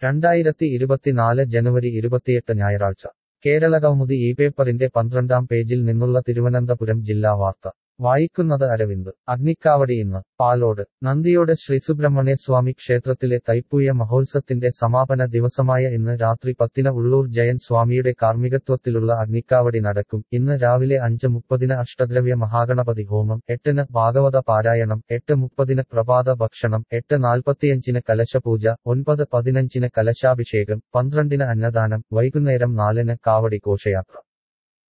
രണ്ടായിരത്തി ഇരുപത്തിനാല് ജനുവരി ഇരുപത്തിയെട്ട് ഞായറാഴ്ച കേരളകൗമുദി ഈ പേപ്പറിന്റെ പന്ത്രണ്ടാം പേജിൽ നിന്നുള്ള തിരുവനന്തപുരം ജില്ലാ വാർത്ത വായിക്കുന്നത് അരവിന്ദ് അഗ്നിക്കാവടി ഇന്ന് പാലോട് നന്ദിയോട് ശ്രീസുബ്രഹ്മണ്യ സ്വാമി ക്ഷേത്രത്തിലെ തൈപ്പൂയ മഹോത്സവത്തിന്റെ സമാപന ദിവസമായ ഇന്ന് രാത്രി പത്തിന് ഉള്ളൂർ ജയൻ സ്വാമിയുടെ കാർമ്മികത്വത്തിലുള്ള അഗ്നിക്കാവടി നടക്കും ഇന്ന് രാവിലെ അഞ്ച് മുപ്പതിന് അഷ്ടദ്രവ്യ മഹാഗണപതി ഹോമം എട്ടിന് ഭാഗവത പാരായണം എട്ട് മുപ്പതിന് പ്രഭാത ഭക്ഷണം എട്ട് നാൽപ്പത്തിയഞ്ചിന് കലശപൂജ ഒൻപത് പതിനഞ്ചിന് കലശാഭിഷേകം പന്ത്രണ്ടിന് അന്നദാനം വൈകുന്നേരം നാലിന് കാവടി ഘോഷയാത്ര